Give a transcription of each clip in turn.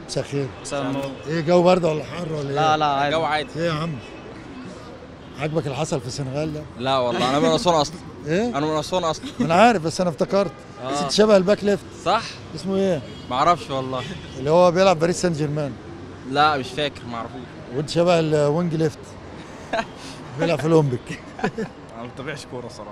مساء الخير مساء النور ايه جو برد ولا حر ولا لا ايه؟ لا عادي جو عادي ايه يا عم عاجبك اللي حصل في السنغال ده؟ لا والله انا من اسوان اصلا ايه؟ انا من اسوان اصلا ما انا عارف بس انا افتكرت بس آه. انت شبه الباك ليفت صح اسمه ايه؟ ما اعرفش والله اللي هو بيلعب باريس سان جيرمان لا مش فاكر ما اعرفوش وانت شبه الوينج ليفت بيلعب في الاولمبيك انا ما بتابعش كوره صراحه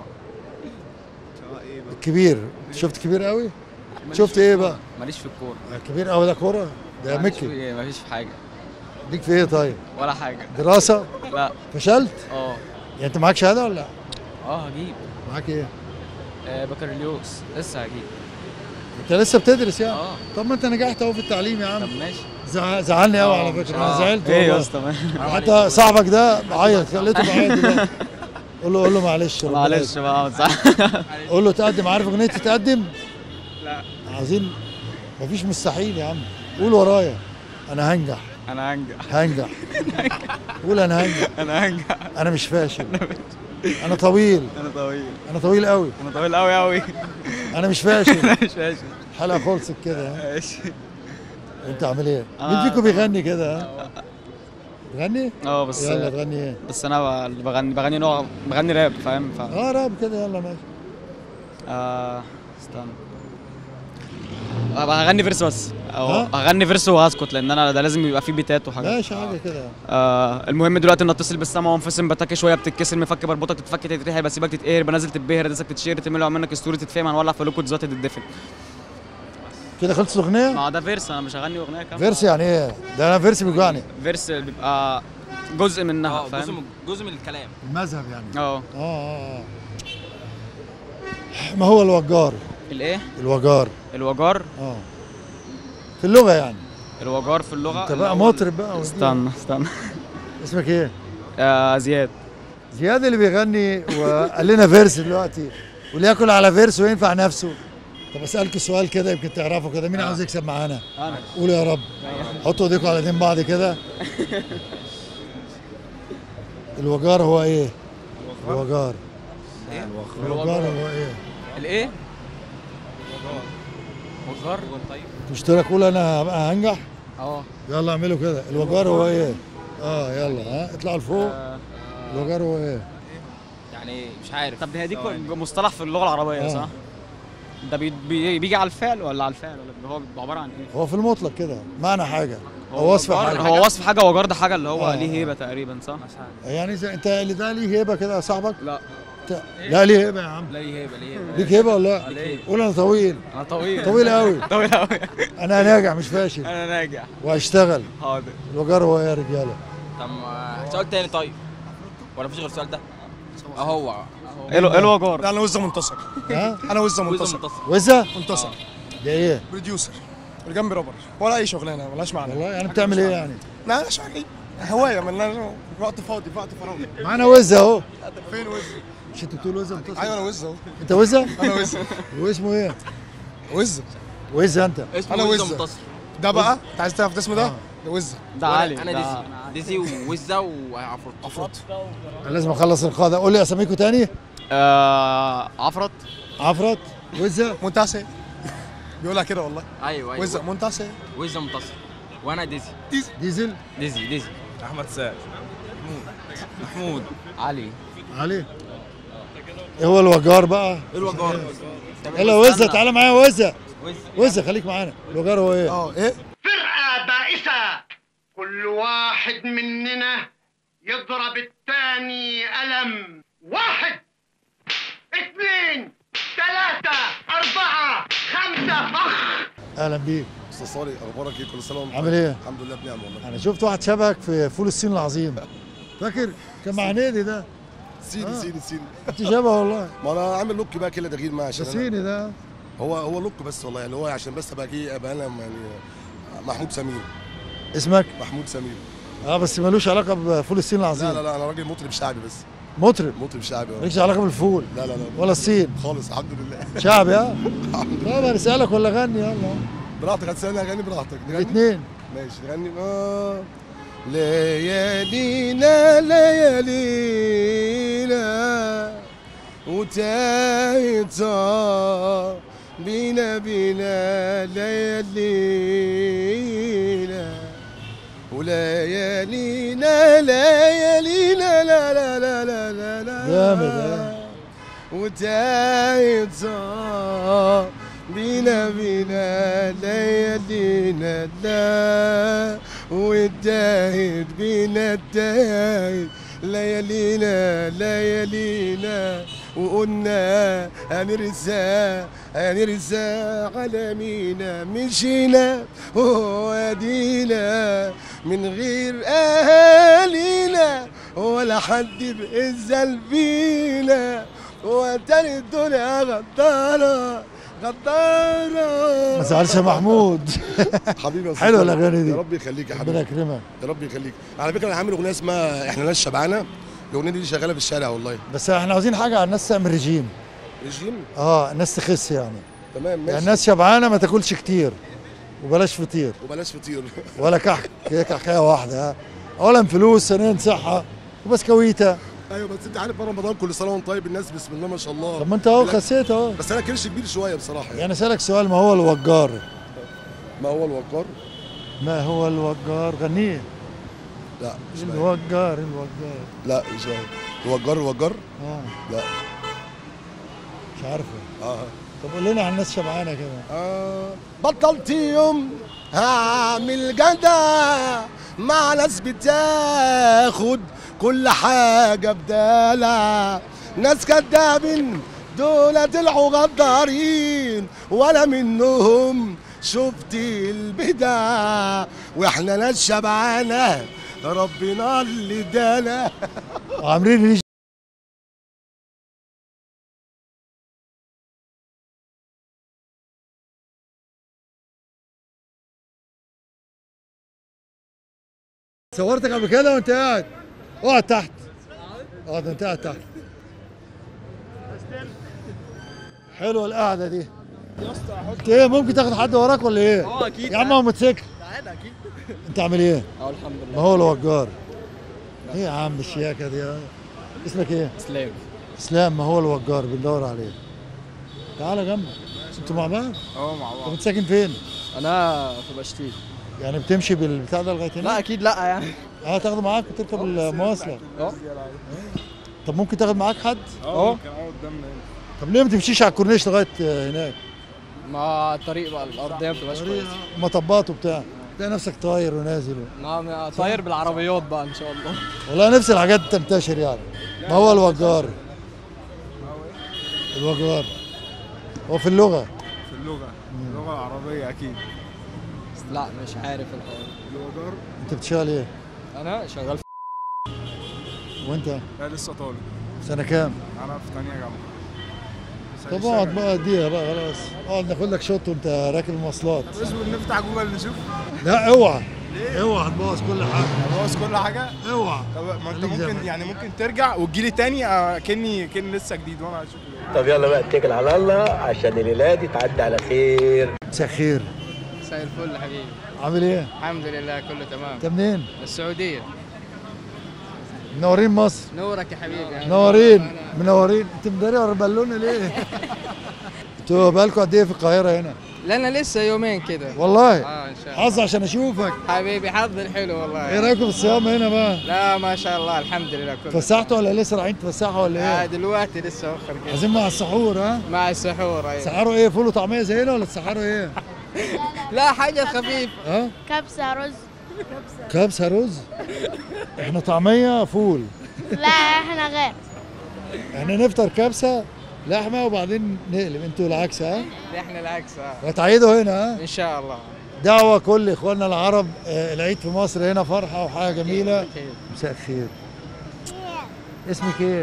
الكبير شفت كبير قوي؟ شفت ايه بقى؟ ماليش في الكوره كبير قوي ده كوره ده ماليش في مكي ايه مفيش في حاجه ليك في ايه طيب؟ ولا حاجه دراسه؟ لا فشلت؟ اه يعني انت معاك شهاده ولا لا؟ اه هجيب معاك ايه؟ آه بكالوريوس لسه هجيب انت لسه بتدرس يعني؟ اه طب ما انت نجحت اهو في التعليم يا طب عم ماشي زع- زعلني قوي آه، على فكره انا آه. زعلت ايه يا والله. اسطى حتى صاحبك ده عيط خليته بعيط ده قول له قول له معلش ربنا معلش بقى صح قول له تقدم عارف اغنيه تتقدم لا. عايزين مفيش مستحيل يا عم قول ورايا انا هنجح انا هنجح هنجح قول انا هنجح انا هنجح انا مش فاشل انا طويل انا طويل انا طويل قوي انا طويل قوي قوي انا مش فاشل مش ماشي الحلقه خلصت كده ها ماشي انت عامل ايه مين آه. فيكم بيغني كده ها بتغني اه بس يلا تغني ايه بس انا ب- بغني بغني نوع بغني راب فاهم ف اه راب كده يلا ماشي آه استنى أبقى هغني فيرس بس او ها؟ هغني فيرس وهسكت لان انا ده لازم يبقى فيه بيتات وحاجات ماشي حاجه كده آه المهم دلوقتي ان اتصل بالسما وانفصل بتاكي شويه بتتكسر مفك بربطك تتفك تتريح بسيبك تتقهر بنزل تتبهر دسك تتشير تملوا منك ستوري تتفهم هنولع في لوكو ذاتي تتدفن كده خلصت الاغنيه ما هو ده فيرس انا مش هغني اغنيه كامله فيرس يعني ايه ده انا فيرس بيوجعني فيرس بيبقى جزء منها اه جزء فاهم من جزء من الكلام المذهب يعني اه اه اه اه ما هو الوجار الايه الوجار الوجار اه في اللغه يعني الوجار في اللغه انت اللي بقى هو- مطرب بقى وجيل. استنى استنى اسمك ايه آه زياد زياد اللي بيغني وقال لنا فيرس دلوقتي ولياكل على فيرس وينفع نفسه طب اسالك سؤال كده يمكن تعرفه كده مين عاوز يكسب معانا انا قولوا يا رب حطوا ايديكم على ايدين بعض كده الوجار هو ايه الوجار الوجار هو ايه الايه وجار طيب مش لك قول انا هبقى هنجح اه يلا اعملوا كده الوجار هو ايه اه يلا ها اطلعوا لفوق آه، الوجار هو ايه يعني مش عارف طب هي دي كو- مصطلح في اللغه العربيه آه. صح ده بي بي بيجي على الفعل ولا على الفعل ولا هو بيبقى عباره عن ايه هو في المطلق كده معنى حاجه هو وصف وجار- حاجه هو وصف حاجه وجار ده حاجه اللي هو آه. ليه هيبه تقريبا صح يعني زي انت اللي ده ليه هيبه كده يا صاحبك لا انت- لا ليه هيبه يا عم لا ليه هيبه ليه هيبه ليك هيبه ولا لا ليه؟ قول انا طويل انا طويل طويل قوي طويل قوي انا ناجح مش فاشل انا ناجح وهشتغل حاضر الوجار هو ايه يا رجاله طب آه، سؤال تاني طيب ولا مفيش غير السؤال ده اهو ايه الو- إيه الوجار لا انا وزه منتصر ها انا وزه وزن منتصر منتصر وزه منتصر ده ايه بروديوسر اللي جنبي رابر ولا اي شغلانه ملهاش معنى والله يعني بتعمل ايه يعني لا لا شغل هوايه من وقت فاضي وقت فراغ معانا وزه اهو فين وزه مش انت بتقول وزه منتصر ايوه انا وزه اهو انت وزه انا وزه واسمه ايه وزه وزه انت اسمه أنا وزة وزة. منتصر ده بقى انت عايز تعرف اسمه ده آه. ده وزه ده وأنا- علي انا ده- ديزي ديزي ووزة وعفروت افرط أنا لازم اخلص القاعده قول لي اساميكم تاني آه عفرت عفرت وزه منتصر بيقولها كده والله ايوه ايوه وزه منتصر وزة منتصر وانا ديزي ديزل ديزي ديزي احمد سعد محمود علي علي ايه هو الوجار بقى ايه الوجار يلا وزه تعالى معايا وزه وزة وزه خليك معانا الوجار هو ايه اه ايه فرقة بائسة كل واحد مننا يضرب التاني ألم واحد اثنين ثلاثة أربعة خمسة أخ اهلا بيك استاذ صالح اخبارك ايه كل سنه وانت عامل ايه الحمد لله بنعم والله انا شفت واحد شبهك في فول الصين العظيم فاكر كان مع هنيدي ده سيدي آه. سيدي سيدي انت شبه والله ما انا عامل لوك بقى كده دغير معاه ده عشان أنا صيني ده هو هو لوك بس والله يعني هو عشان بس ابقى ايه ابقى انا يعني محمود سمير اسمك محمود سمير اه بس ملوش علاقه بفول الصين العظيم لا لا لا انا راجل مطرب شعبي بس مطرب مطرب شعبي آه. مالكش علاقه بالفول لا لا لا ولا الصين خالص الحمد لله شعبي ها طب هنسالك ولا غني يلا براحتك هتسالني اغاني براحتك نغني الاثنين ماشي نغني اه ليالينا ليالينا وتاهت بينا بينا ليالينا وليالينا ليالينا لا لا لا لا لا لا جامد، ها؟ وتايت صار بينا بينا ليالينا لا وتايت بينا التايت ليالينا ليالينا وقلنا هنرسى هنرسى على مينا مشينا وادينا من غير اهالينا ولا حد بإذن بينا وتاني الدنيا غدارة غدارة ما تزعلش يا محمود حبيبي يا أستاذ حلوة طارق. الأغاني دي. يا رب يخليك يا ربنا حبيبي يكرمك يا رب يخليك على فكره انا عامل اغنيه اسمها احنا ناس شبعانه الاغنيه دي شغاله في الشارع والله بس احنا عاوزين حاجه على الناس تعمل رجيم رجيم اه الناس تخس يعني تمام يعني ماشي الناس شبعانه ما تاكلش كتير وبلاش فطير وبلاش فطير ولا كحك هي حكايه واحده ها اولا فلوس ثانيا صحه وبسكويته ايوه بس انت عارف بقى رمضان كل سنه وانت طيب الناس بسم الله ما شاء الله طب ما انت اهو لا، خسيت اهو بس انا كرش كبير شويه بصراحه يعني. يعني اسالك سؤال ما هو الوجار ما هو الوقار ما هو الوجار غنيه لا مش عارف. الوجار الوجار لا مش عارف الوجار الوجار اه لا مش عارفه اه طب قول لنا على الناس شبعانه كده آه بطلت يوم هعمل جدع مع ناس بتاخد كل حاجة بدالة ناس كدابين دول طلعوا غدارين ولا منهم شفت البدع واحنا ناس شبعانة ربنا اللي ادانا وعاملين ريش صورتك قبل كده وانت قاعد اقعد تحت اقعد انت قاعد تحت حلوه القعده دي انت ايه ممكن تاخد حد وراك ولا ايه؟ اه اكيد يا عم هو موتوسيكل تعالى اكيد انت عامل ايه؟ اه الحمد ما لله هو الوجار ايه يا عم الشياكه دي اه؟ اسمك ايه؟ اسلام اسلام ما هو الوجار بندور عليه تعالى جنبك انتوا مع بعض؟ اه مع طب بعض انت ساكن فين؟ انا في بشتيل يعني بتمشي بالبتاع ده لغايه هنا؟ لا اكيد لا يعني اه تاخده معاك وتركب المواصله اه طب ممكن تاخد معاك حد؟ اه طب ليه ما تمشيش على الكورنيش لغايه آه، هناك؟ مع الطريق بقى الارضيه ما بتبقاش كويسه مطبات وبتاع تلاقي نفسك طاير ونازل و... نعم طاير بالعربيات بقى ان شاء الله والله نفس الحاجات تنتشر يعني ما هو الوجار الوجار هو في اللغه في اللغة اللغة العربية أكيد لا مش عارف الحوار الوجار انت بتشتغل ايه؟ انا شغال في وانت لا لسه طالب سنه كام؟ أنا في تانية جامعة طب اقعد بقى اديها بقى خلاص اقعد ناخد لك شوت وانت راكب المواصلات اصبر نفتح جوجل نشوف لا اوعى اوعى تبوظ كل حاجه خلاص كل حاجة اوعى طب ما انت خليك زي ما ممكن انت. يعني ممكن ترجع وتجيلي تاني آه، كني كني لسه جديد وانا هشوف طب يلا بقى اتكل على الله عشان الليله دي تعدي على خير مساء الخير مساء الفل حبيبي عامل ايه؟ الحمد لله كله تمام انت منين؟ السعودية منورين مصر نورك يا حبيبي منورين منورين انت مداري ولا بالونه ليه؟ انتوا بقالكم قد ايه في القاهره هنا؟ لنا لسه يومين كده والله اه ان شاء الله حظ عشان اشوفك حبيبي حظ الحلو والله ايه رايكم في الصيام هنا بقى؟ لا ما شاء الله الحمد لله كله فسحتوا ولا لسه رايحين تفسحوا ولا آه ايه؟ دلوقتي لسه اخر كده عايزين مع السحور ها؟ مع السحور ايوه تسحروا ايه فول وطعميه زينا ولا تسحروا ايه؟ لا حاجة خفيفة ها؟ كبسة رز كبسه رز احنا طعميه فول لا احنا غير احنا نفطر كبسه لحمه وبعدين نقلب انتوا العكس ها؟ احنا العكس اه وتعيدوا هنا ها؟ ان شاء الله دعوة كل اخواننا العرب آه، العيد في مصر هنا فرحة وحاجة جميلة أكيد. مساء الخير اسمك ايه؟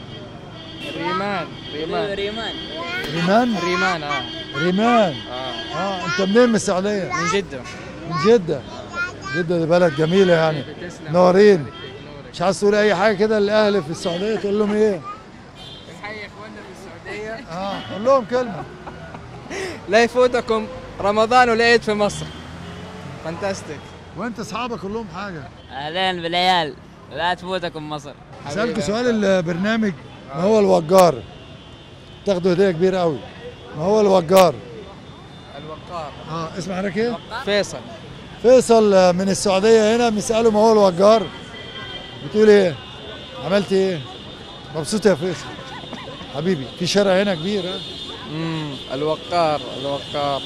ريمان ريمان ريمان؟ ريمان اه ريمان اه اه انت منين من السعودية؟ من جدة من جدة جدة دي بلد جميلة يعني تسلم نورين نورك. مش عايز تقول أي حاجة كده للأهل في السعودية تقول لهم إيه؟ نحيي اخواننا في السعودية اه قول لهم كلمة لا يفوتكم رمضان والعيد في مصر فانتاستيك وأنت أصحابك قول لهم حاجة اهلين بالعيال لا تفوتكم مصر سألكوا سؤال البرنامج ما هو الوجار؟ تاخدوا هدية كبيرة قوي ما هو الوجار؟ الوقار اه اسم حضرتك ايه؟ فيصل فيصل آه، من السعوديه هنا بنساله ما هو الوجار بتقول ايه عملت ايه مبسوط يا فيصل حبيبي في شارع هنا كبير ها امم الوقار الوقار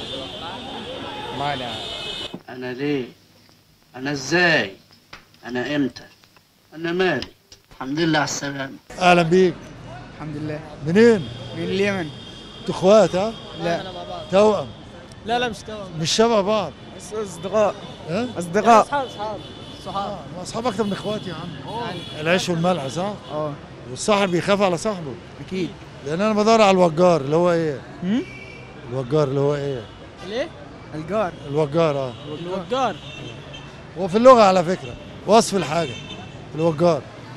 مانع أنا ليه؟ أنا إزاي؟ أنا إمتى؟ أنا مالي؟ الحمد لله على السلامة اهلا بيك الحمد لله منين من اليمن انتوا اخوات ها لا توأم لا لا مش تمام مش شبه بعض بس اصدقاء ها اصدقاء اصحاب اصحاب صحاب ما اصحاب اكتر من اخوات يا عم العيش والملح صح اه والصاحب بيخاف على صاحبه اكيد لان انا بدور على الوجار اللي هو ايه هم؟ الوجار اللي هو ايه ليه؟ الجار الوجار اه الوجار هو في اللغه على فكره وصف الحاجه الوجار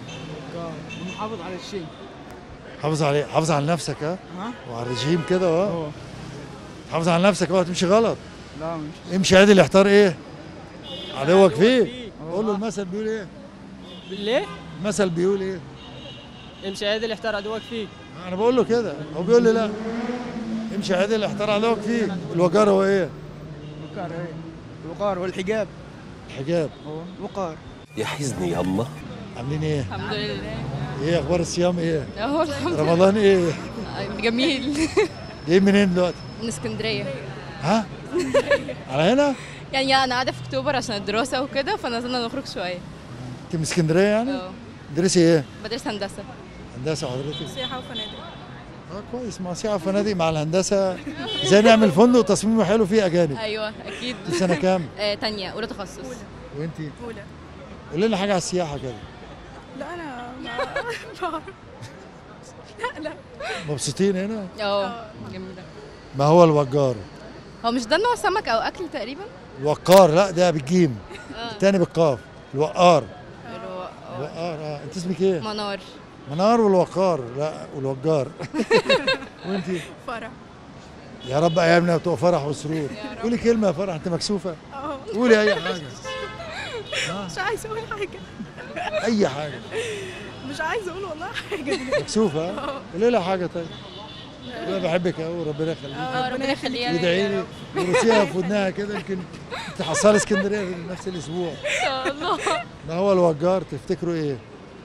محافظ على الشيء حافظ عليه حافظ على نفسك ها ها وعلى الرجيم كده اه اه حافظ على نفسك اوعى تمشي غلط لا مش امشي عادل احتار ايه عدوك فيك قول له المثل بيقول ايه ليه؟ المثل بيقول ايه امشي عادل احتار عدوك فيك انا بقول له كده هو بيقول لي لا امشي عادل احتار عدوك فيك الوجار هو ايه الوقار ايه الوقار والحجاب الحجاب هو الوقار يحزني يا الله عاملين ايه الحمد لله ايه اخبار الصيام ايه اهو الحمد لله رمضان ايه جميل جاي منين دلوقتي من اسكندريه ها على هنا يعني انا قاعده في اكتوبر عشان الدراسه وكده فنزلنا نخرج شويه انت من اسكندريه يعني اه تدرسي ايه بدرس هندسه هندسه حضرتك سياحه وفنادق اه كويس مع سياحه وفنادق مع الهندسه ازاي نعمل فندق تصميمه حلو فيه اجانب ايوه اكيد دي سنه كام آه تانية اولى تخصص وانتي اولى قولي لنا حاجه على السياحه كده لا انا ما لا لا مبسوطين هنا اه جميله ما هو الوجار هو مش ده نوع سمك او اكل تقريبا الوقار لا ده بالجيم اه التاني بالقاف الوقار الو- الوقار اه انت اسمك ايه منار منار والوقار لا والوجار وانتي فرح يا رب ايامنا تبقى فرح وسرور قولي كلمه يا فرح انت مكسوفه قولي اي حاجه مش عايزه اقول حاجه اي حاجه مش عايزه اقول والله حاجه مكسوفه ها؟ قولي لها حاجه طيب انا بحبك قوي ربنا يخليك ربنا يخليها ادعي لي ورسيها في ودنها كده يمكن تحصلي اسكندريه في نفس الاسبوع ان شاء الله ما هو الوجار تفتكروا ايه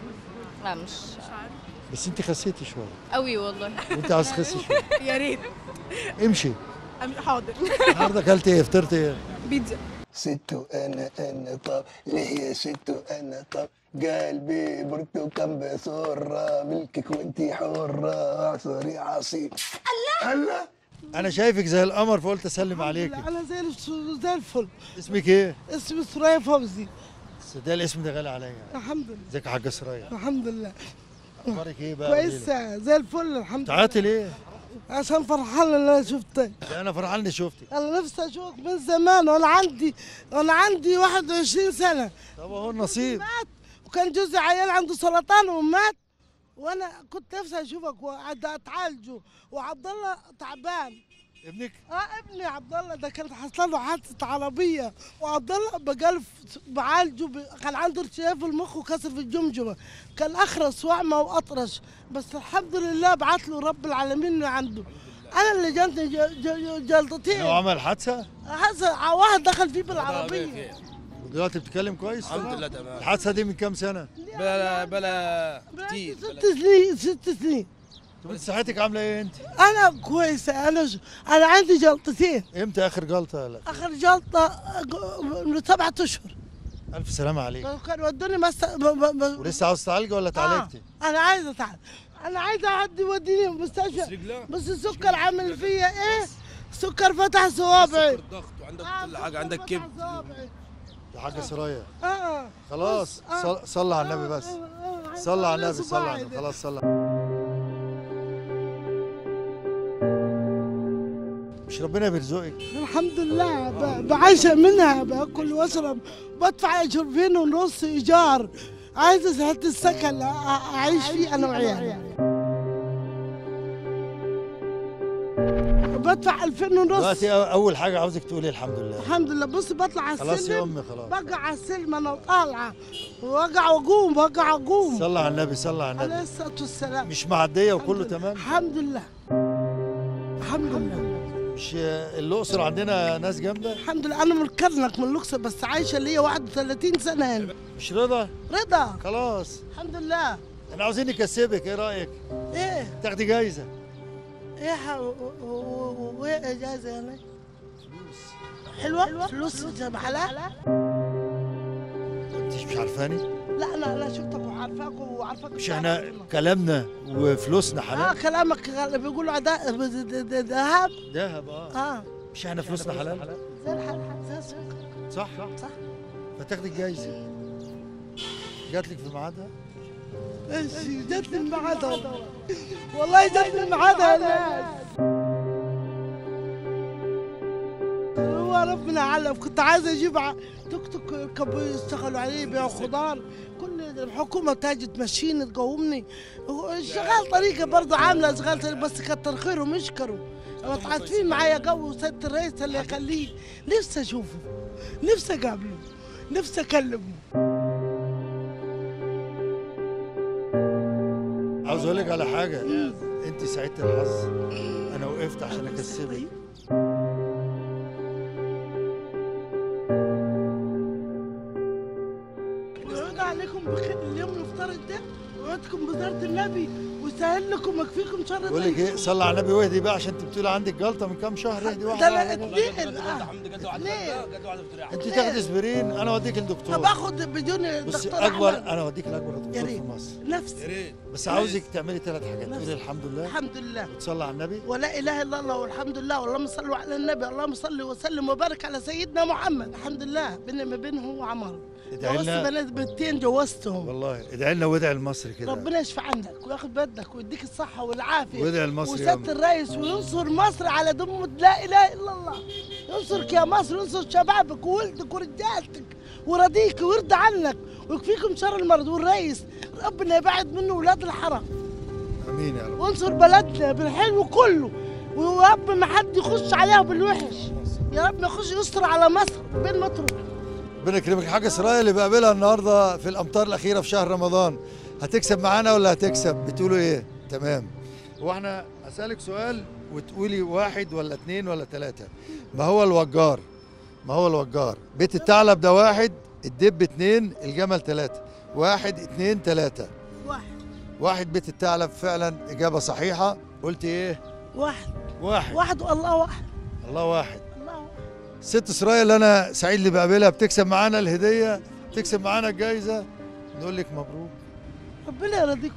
لا مش بس انت خسيتي شويه قوي والله وانت عايز تخسي شويه يا ريت امشي حاضر النهارده اكلت ايه فطرت ايه بيتزا ست وانا انا طب ليه يا ست وانا طب قلبي برتقال بسرة ملكك وانتي حرة اعصري عصير الله الله انا شايفك زي القمر فقلت اسلم عليك انا زي الف- زي الفل اسمك ايه اسمي سرايا فوزي ده الاسم ده غالي عليا الحمد لله ازيك يا حاجه سرايا الحمد لله اخبارك ايه بقى قولي لي. كويسة زي الفل الحمد لله تعيطي ليه عشان فرحان ان انا شفتك ده انا فرحان اني شفتك انا نفسي اشوفك من زمان وانا عندي وانا عندي 21 سنة طب اهو النصيب مات وكان جوزي عيال عنده سرطان ومات وانا كنت نفسي اشوفك وقعد اتعالجه وعبد الله تعبان ابنك اه ابني عبد الله ده كان حصل له حادثه عربيه وعبد الله بقال في- بعالجه ب... كان عنده ارتجاف في المخ وكسر في الجمجمه كان اخرس واعمى واطرش بس الحمد لله بعت له رب العالمين من عنده انا اللي جاتني ج- ج- جلطتين هو عمل حادثه حادثه واحد دخل فيه بالعربيه ودلوقتي بتتكلم كويس الحمد لله تمام الحادثه دي من كام سنه بلا بلا كتير ست سنين ست سنين طب انت صحتك عامله ايه انت انا كويسه انا ج... انا عندي جلطتين امتى اخر جلطه لا اخر جلطه ج- من سبعة اشهر الف سلامه عليك كانوا ودوني مست... ب... ب... ب... ولسه عاوز تعالجي ولا اتعالجتي آه. انا عايزه اتعالج انا عايزه حد يوديني المستشفى بس السكر عامل فيا ايه سكر فتح صوابعي ضغط وعندك آه، كل حاجه سكر عندك فتح كبد صوابعي. يا حاجه سرايا اه خلاص آه. صل- صلى على النبي بس صلى على النبي صلى على النبي خلاص صلى مش ربنا بيرزقك الحمد لله ب... بعيش منها باكل واشرب بدفع شرفين ونص ايجار عايزه سهلة السكن أ- اعيش فيه انا وعيالي بدفع 2000 ونص دلوقتي أ- اول حاجه عاوزك تقولي الحمد لله الحمد لله بص بطلع على خلاص يا السلم امي خلاص بقع على السلم انا طالعه واقع واقوم واقع واقوم صلى على النبي صلى على عليه النبي الصلاه والسلام مش معديه وكله تمام الحمد لله الحمد لله مش الاقصر عندنا ناس جامده الحمد لله انا من كرنك من الاقصر بس عايشه ليا 31 سنه هنا مش رضا رضا خلاص الحمد لله احنا عاوزين نكسبك ايه رايك ايه تاخدي جايزه ايه ح- و- و- و- وايه اجازه يعني حلوه فلوس محلها انت مش عارفاني لا انا لا شفتك وعارفاك وعارفاك مش احنا كلامنا وفلوسنا اه حلال كلامك غ- بيقولوا عدا- ب- د- د- ذهب دهب اه اه مش احنا فلوسنا حلال زي الحلال زي السوق صح صح فتاخدي الجايزه جات لك في ميعادها ايش جت لي الميعاد والله جت لي الميعاد يا ناس هو ربنا علم كنت عايز اجيب ع- توك توك يركبوا يشتغلوا عليه يبيعوا خضار كل الحكومه تاجي تمشيني تقومني هو شغال طريقه برضه عامله شغال طريقة بس كتر خيرهم يشكروا متعاطفين معايا قوي وسياده الرئيس اللي يخليه نفسي اشوفه نفسي اقابله نفسي اكلمه عاوز اقول لك على حاجه انت سعيده الحظ انا وقفت عشان اكسبك ويعود عليكم بخير اليوم المفترض ده ويعودكم بزيارة النبي ويسهل لكم ويكفيكم شر بقول لك ايه صلي على النبي واهدي بقى عشان انت بتقول عندك جلطه من كام شهر اهدي ده واحده انا واحدة. اتنين اه ليه؟ انت تاخدي اسبرين انا اوديك الدكتور طب اخد بدون بصي دكتور اكبر أحمد. انا اوديك لاكبر يا دكتور في ريت مصر نفسي بس عاوزك تعملي ثلاث حاجات نفس- تقولي الحمد لله الحمد لله وتصلي على النبي ولا اله الا الله والحمد لله اللهم صل على النبي اللهم صل وسلم وبارك على سيدنا محمد الحمد لله بيني ما بينه وعمر ادعي جوزت لنا بنات بنتين جوزتهم والله ادعي لنا وادعي لمصر كده ربنا يشفي عنك وياخد بدك ويديك الصحة والعافية وادعي لمصر يا وسيادة أم. الرئيس وينصر مصر على دم لا إله إلا الله ينصرك يا مصر وينصر شبابك وولدك ورجالتك ويرضيك ويرضى عنك ويكفيكم شر المرض والرئيس ربنا يبعد منه ولاد الحرام امين يا رب وانصر بلدنا بالحلو كله ويا رب ما حد يخش عليها بالوحش يا رب ما يخش يستر على مصر بين ما تروح ربنا يكرمك حاجه اسرائيل اللي بقابلها النهارده في الامطار الاخيره في شهر رمضان هتكسب معانا ولا هتكسب بتقولوا ايه تمام واحنا اسالك سؤال وتقولي واحد ولا اتنين ولا تلاته ما هو الوجار ما هو الوجار بيت الثعلب ده واحد الدب اتنين الجمل تلاته واحد اتنين تلاته واحد واحد بيت الثعلب فعلا اجابه صحيحه قلت ايه واحد واحد واحد والله واحد الله واحد الله واحد ست اسرائيل اللي انا سعيد اللي بقابلها بتكسب معانا الهديه بتكسب معانا الجايزه نقول لك مبروك ربنا يرضيكم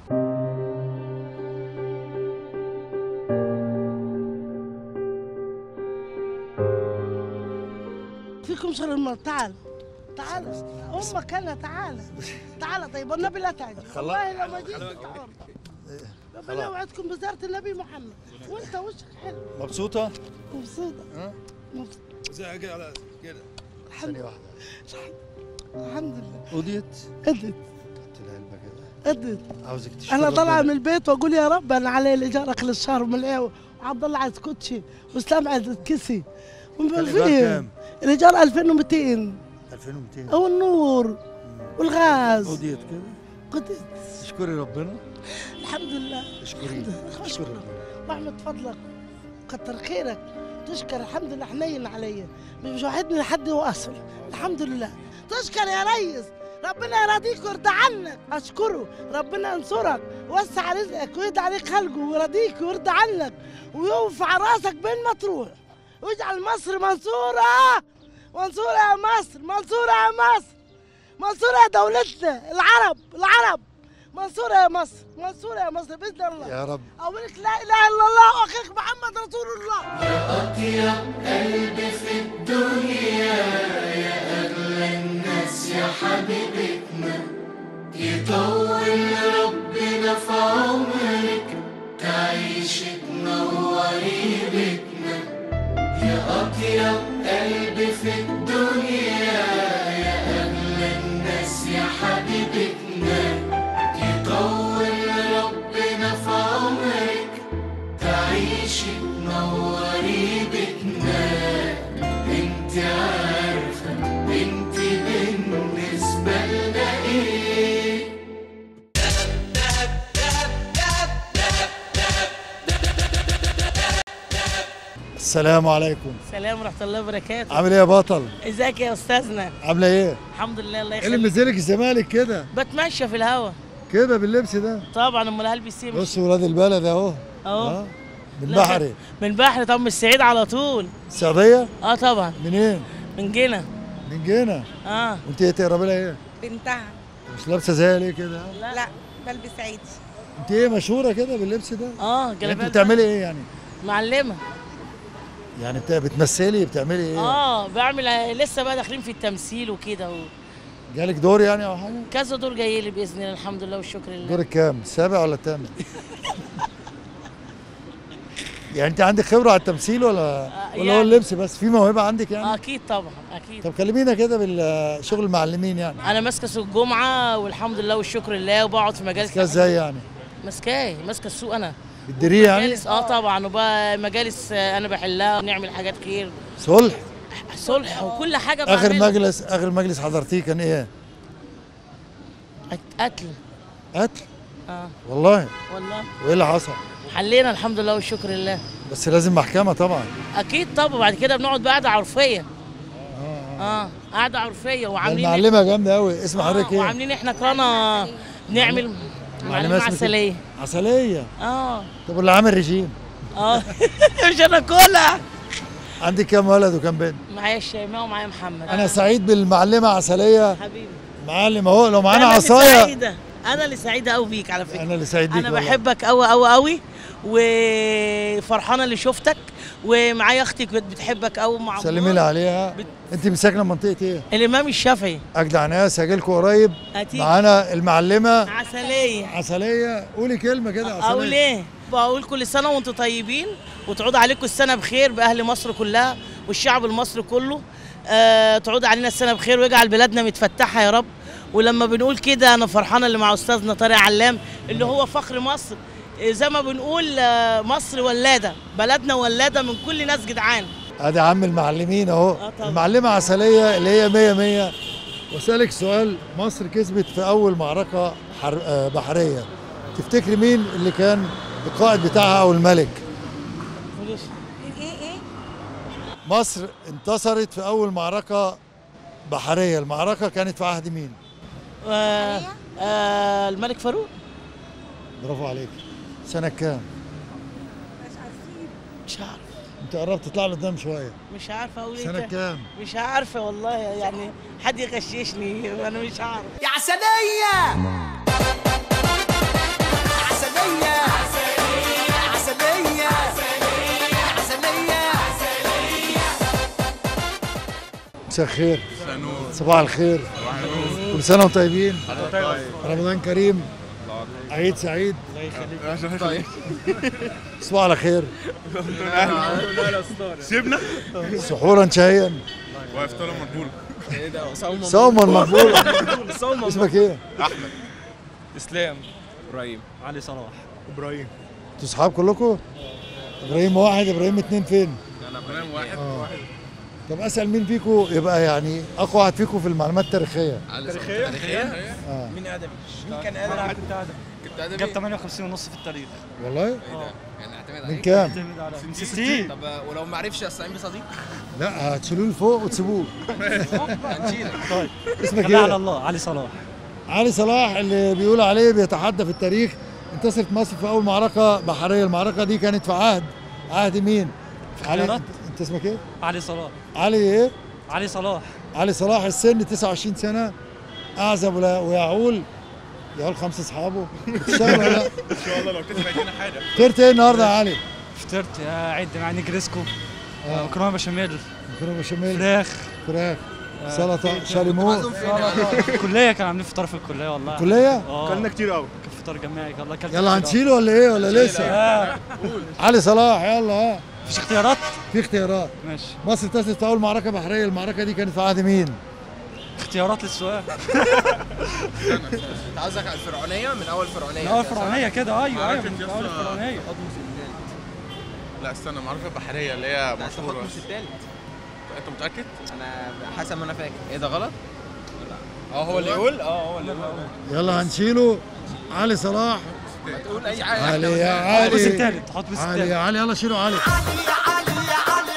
فيكم شر المرض تعال تعال امك انا تعال تعال طيب والنبي لا تعجل خلاص. والله لو ما جيت تعال. ربنا خلاص. يوعدكم بزيارة النبي محمد وانت وشك حلو مبسوطه مبسوطة ها مبسوطة زي كده على كده الحمد ثانيه واحده الحمد لله قضيت قدت قلت لها البكاء قدت عاوزك تشكر انا طالعه ربنا. من البيت واقول يا رب انا علي الايجار اخر الشهر من الايه وعبد الله عايز كوتشي واسلام عايز كسي كان الإيجار كام؟ الايجار 2200 2200 او النور والغاز قضيت كده قدت اشكري ربنا الحمد لله اشكري الحمد لله اشكري اشكرك ربنا واحمد فضلك كتر خيرك تشكر الحمد لله حنين عليا مش وحدني لحد واصل الحمد لله تشكر يا ريس ربنا يرضيك ويرضى عنك اشكره ربنا ينصرك ويوسع رزقك ويدعي عليك خلقه ويرضيك ويرضى عنك ويرفع راسك بين ما تروح ويجعل مصر منصوره منصوره يا مصر منصوره يا مصر منصوره يا دولتنا العرب العرب منصوره يا مصر منصوره يا مصر باذن الله يا رب اقول لك لا اله الا الله واخيك محمد رسول الله أطيب قلب في الدنيا يا أغلى الناس يا حبيبتنا يطول ربنا في عمرك تعيش تنوري بيتنا يا أطيب قلب في الدنيا يا أغلى الناس يا حبيبتنا يطول ربنا في عمرك تعيشي تنوري بيتنا انت عارفة انت بالنسبة لنا ايه السلام عليكم سلام ورحمة الله وبركاته عامل ايه يا بطل ازيك يا استاذنا عامله ايه الحمد لله الله ايه اللي يخليك منزلك الزمالك كده بتمشى في الهوا كده باللبس ده طبعا امال هلبس ايه مش- بص ولاد البلد اهو اهو آه. من لا، بحري من بحر طب من الصعيد على طول السعوديه اه طبعا منين من جنة من جينا اه وانت ايه تقربي لها ايه بنتها مش لابسه زي ليه كده لا, لا بلبس عيدي انت ايه مشهوره كده باللبس ده اه يعني انت جلابيات بتعملي ايه يعني معلمة يعني بت- بتمثلي بتعملي ايه اه بعمل لسه بقى داخلين في التمثيل وكده و... جالك دور يعني او حاجه كذا دور جاي لي باذن الله الحمد لله والشكر لله دور الكام السابع ولا الثامن يعني انت عندك خبره على التمثيل ولا ولا هو يعني- اللبس بس في موهبه عندك يعني اكيد طبعا اكيد طب كلمينا كده بالشغل المعلمين يعني انا ماسكه سوق الجمعه والحمد لله والشكر لله وبقعد في مجالس كده ازاي يعني ماسكاه ماسكه السوق انا بتديريه يعني مجالس اه طبعا وبقى مجالس آه، انا بحلها ونعمل حاجات خير صلح صلح وكل حاجه اخر بعملها. مجلس اخر مجلس حضرتيه كان ايه قتل قتل اه والله والله وايه اللي حصل حلينا الحمد لله والشكر لله بس لازم محكمه طبعا اكيد طبعا بعد كده بنقعد بقى قعده عرفيه اه قعده عرفيه وعاملين المعلمه جامده قوي اسم حضرتك ايه وعاملين احنا كرانا نعمل معلمه اسمك إيه؟ عسليه عسليه اه طب واللي عامل رجيم اه مش انا كلها عندك كام ولد وكام بنت معايا الشيماء ومعايا محمد انا سعيد بالمعلمه عسليه حبيبي معلم اهو لو معانا أنا اللي عصايه سعيدة. انا اللي سعيده قوي بيك على فكره انا اللي سعيد بيك انا والله. بحبك قوي قوي قوي وفرحانه اللي شفتك ومعايا اختي كانت بتحبك قوي مع سلمي لي عليها انت مساكنه منطقه ايه الامام الشافعي اجدع ناس هاجيلكوا قريب هتيجي. معانا المعلمه عسليه عسليه قولي كلمه كده عسليه اقول ايه بقول كل سنه وانتم طيبين وتعود عليكم السنه بخير باهل مصر كلها والشعب المصري كله آه تعود علينا السنه بخير ويجعل بلادنا متفتحه يا رب ولما بنقول كده انا فرحانه اللي مع استاذنا طارق علام اللي هو فخر مصر آه، زي ما بنقول آه، مصر ولاده بلدنا ولاده من كل ناس جدعان ادي عم المعلمين اهو طبعا. المعلمه عسليه اللي هي 100 100 واسالك سؤال مصر كسبت في اول معركه حر... آه، بحريه تفتكري مين اللي كان القائد بتاعها او الملك ايه ايه مصر انتصرت في اول معركه بحريه المعركه كانت في عهد مين آه آه الملك فاروق برافو عليك سنه كام مش عارف انت قربت تطلع لقدام شويه مش عارفه اقول ايه سنة تاني. كام؟ مش عارفه والله يعني حد يغششني انا مش عارف يا عسلية عسلية عسلية عسلية مساء الخير صباح الخير كل سنه وانتم طيبين رمضان كريم عيد سعيد طيب صباح على خير سيبنا سحورا شهيا وافطار مقبول ايه ده صوما مقبولا صوما اسمك ايه؟ احمد اسلام ابراهيم علي صلاح ابراهيم انتوا صحاب كلكم؟ ابراهيم واحد ابراهيم اتنين فين؟ انا ابراهيم واحد آه. طب اسال مين فيكم يبقى يعني اقوى واحد فيكم في المعلومات التاريخيه تاريخيه تاريخيه آه. مين ادبي مين كان ادبي انا كنت ادبي كنت ادبي جاب 58 ونص في التاريخ والله؟ اه يعني اعتمد من كام؟ اعتمد على من 60 طب ولو ما عرفش استعين بصديق لا هتشيلوه لفوق وتسيبوه هنشيلك طيب اسمك خليها ايه؟ على الله علي صلاح علي صلاح اللي بيقول عليه بيتحدى في التاريخ انتصرت مصر في اول معركه بحريه المعركه دي كانت في عهد عهد مين؟ علي اختيارات؟ انت اسمك ايه؟ علي صلاح علي ايه؟ علي صلاح علي صلاح السن 29 سنه اعزب ولا- ويعول يعول خمسه اصحابه بتشتغل ولا لا؟ ان شاء الله لو كده هيدينا حاجه فطرت ايه النهارده يا علي؟ فطرت يا عد مع نجريسكو آه. مكرونه بشاميل مكرونه بشاميل فراخ فراخ آه. سلطه شاليمو في الكليه كانوا عاملين فطار في الكليه والله الكلية؟ اه كلنا كتير قوي كان فطار جماعي والله كلت يلا هنشيله ولا ايه ولا لسه؟ آه. علي صلاح يلا ها مفيش اختيارات؟ في اختيارات ماشي مصر انتصرت في اول معركه بحريه المعركه دي كانت في عهد مين؟ اختيارات للسؤال انت قصدك على الفرعونيه من اول فرعونيه من اول فرعونيه كده ايوه ايوه من معركة اول يسطا فرعونيه لا استنى معركة بحرية اللي هي مشهورة مش التالت انت متأكد؟ انا حسب ما انا فاكر ايه ده غلط؟ اه هو اللي يقول اه هو اللي يقول يلا هنشيله علي صلاح ما تقول اي حاجه علي يا حط بس علي التالت حط بس علي التالت يا علي يلا شيلوا علي علي علي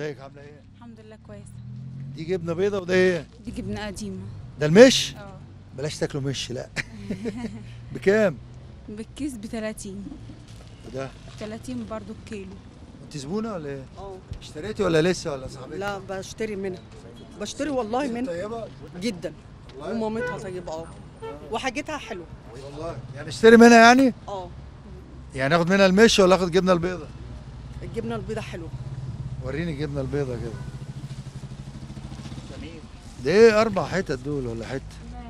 ازيك عامله ايه الحمد لله كويس دي جبنه بيضه وده ايه دي جبنه قديمه ده المش اه بلاش تاكلوا مش لا بكام بالكيس ب 30 وده 30 برضو الكيلو انت زبونه ولا ايه اه اشتريتي ولا لسه ولا صاحبتي لا بشتري منها بشتري والله منها طيبه جدا ومامتها طيبه اه وحاجتها حلوه والله يعني اشتري منها يعني اه يعني اخد منها المش ولا اخد جبنه البيضه الجبنه البيضاء حلوه وريني الجبنه البيضه كده ده ايه اربع حتت دول ولا حته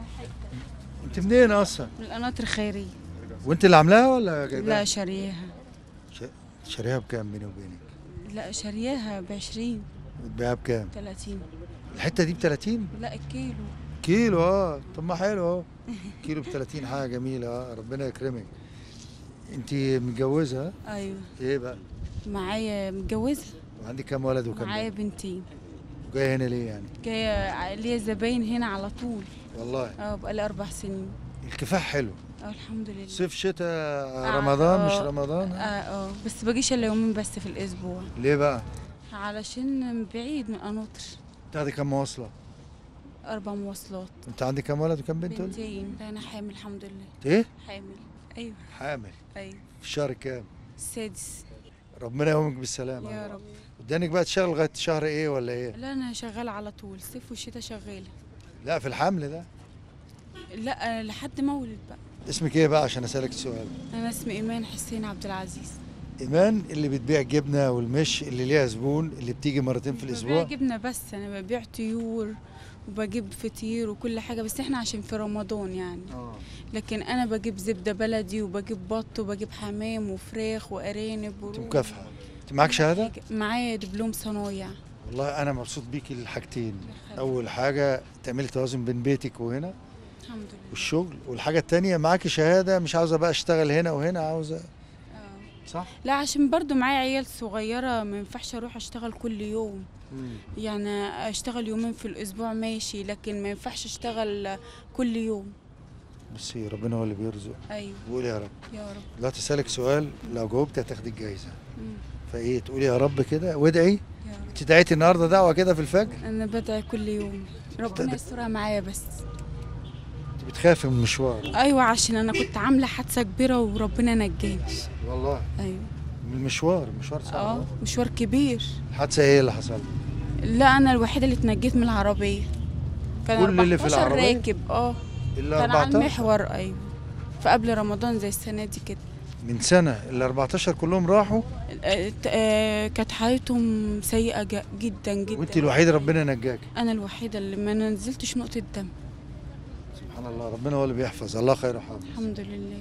انت منين اصلا من القناطر الخيريه وانت اللي عاملاها ولا جايباها لا شارياها ش- شاريها بكام بيني وبينك لا شارياها ب 20 بتبيعها بكام 30 الحته دي ب 30 لا الكيلو كيلو اه طب ما حلو اهو كيلو ب 30 حاجه جميله اه ربنا يكرمك انت متجوزه ها؟ ايوه ايه بقى معايا متجوزه وعندك كام ولد وكام معايا بنت بنتين وجايه هنا ليه يعني جايه ليا زباين هنا على طول والله اه بقالي اربع سنين الكفاح حلو اه الحمد لله صيف شتاء آه، رمضان مش آه، رمضان اه اه بس باجيش الا يومين بس في الاسبوع ليه بقى علشان بعيد من قناطر بتاخدي كام مواصله اربع مواصلات انت عندك كام ولد وكام بنت قلت؟ بنتين لا انا حامل الحمد لله ايه حامل ايوه حامل ايوه في الشهر كام السادس ربنا يقومك بالسلامه يا رب قدامك بقى تشتغل لغايه شهر ايه ولا ايه لا انا شغاله على طول صيف وشتاء شغاله لا في الحمل ده لا لحد ما اولد بقى اسمك ايه بقى عشان اسالك السؤال انا اسمي ايمان حسين عبد العزيز ايمان اللي بتبيع الجبنه والمش اللي ليها زبون اللي بتيجي مرتين في ببيع الاسبوع جبنه بس انا ببيع طيور وبجيب فطير وكل حاجه بس احنا عشان في رمضان يعني لكن انا بجيب زبده بلدي وبجيب بط وبجيب حمام وفراخ وارانب انت وروح مكافحه انت معاك شهاده معايا دبلوم صنايع والله انا مبسوط بيكي للحاجتين اول حاجه تعملي توازن بين بيتك وهنا الحمد لله والشغل والحاجه التانية معاكي شهاده مش عاوزه بقى اشتغل هنا وهنا عاوزه صح لا عشان برضو معايا عيال صغيره ما ينفعش اروح اشتغل كل يوم يعني اشتغل يومين في الاسبوع ماشي لكن ما ينفعش اشتغل كل يوم بصي ربنا هو اللي بيرزق ايوه قولي يا رب يا رب دلوقتي اسالك سؤال لو جاوبت هتاخدي الجايزه مم. فايه تقولي يا رب كده وادعي انت دعيتي النهارده دعوه كده في الفجر انا بدعي كل يوم ربنا يسترها معايا بس انت بتخافي من المشوار ايوه عشان انا كنت عامله حادثه كبيره وربنا نجاني والله ايوه من المشوار مشوار صعب اه مشوار كبير الحادثه ايه اللي حصل لا انا الوحيده اللي اتنجيت من العربيه كان كل اللي في 14 العربية؟ راكب اه الا كان على 14 المحور ايوه فقبل رمضان زي السنه دي كده من سنه ال 14 كلهم راحوا آه، آه، كانت حالتهم سيئه جا- جدا جدا وانت الوحيده ربنا نجاك انا الوحيده اللي ما نزلتش نقطه دم سبحان الله ربنا هو اللي بيحفظ الله خير حافظ الحمد لله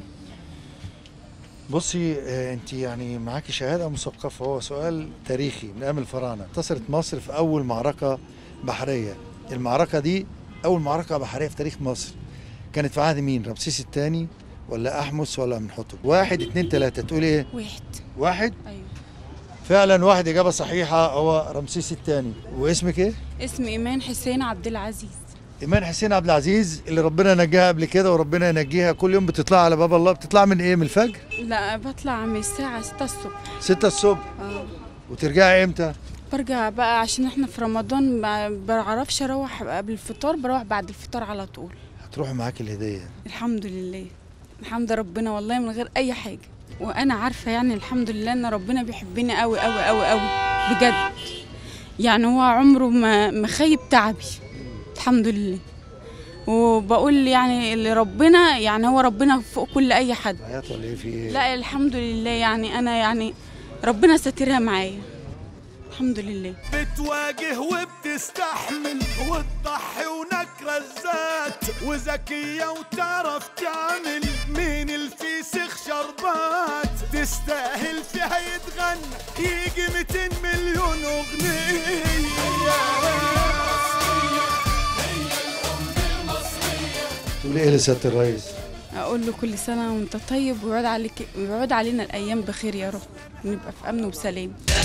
بصي آه، انت يعني معاكي شهاده مثقفه هو سؤال تاريخي من ايام الفراعنه انتصرت مصر في اول معركه بحريه المعركه دي اول معركه بحريه في تاريخ مصر كانت في عهد مين رمسيس الثاني ولا احمس ولا منحتب واحد اتنين تلاته تقولي ايه واحد واحد ايوه فعلا واحد اجابه صحيحه هو رمسيس الثاني واسمك ايه اسمي ايمان حسين عبد العزيز ايمان حسين عبد العزيز اللي ربنا نجاها قبل كده وربنا ينجيها كل يوم بتطلع على باب الله بتطلع من ايه من الفجر لا بطلع من الساعه 6 الصبح 6 الصبح اه وترجعي امتى برجع بقى عشان احنا في رمضان ما بعرفش اروح قبل الفطار بروح بعد الفطار على طول هتروحي معاكي الهديه الحمد لله الحمد ربنا والله من غير اي حاجه وانا عارفه يعني الحمد لله ان ربنا بيحبني قوي قوي قوي قوي بجد يعني هو عمره ما ما خيب تعبي الحمد لله وبقول يعني لربنا يعني هو ربنا فوق كل اي حد عياط ولا ايه في ايه لا الحمد لله يعني انا يعني ربنا ساترها معايا الحمد لله بتواجه وبتستحمل وتضحي ونكرة الذات وذكية وتعرف تعمل مين الفيسخ شربات تستاهل فيها يتغنى يجي 200 مليون أغنية تقولي ايه لسياده الرئيس اقول له كل سنه وانت طيب ويعود عليك ويعود علينا الايام بخير يا رب نبقى في امن وسلام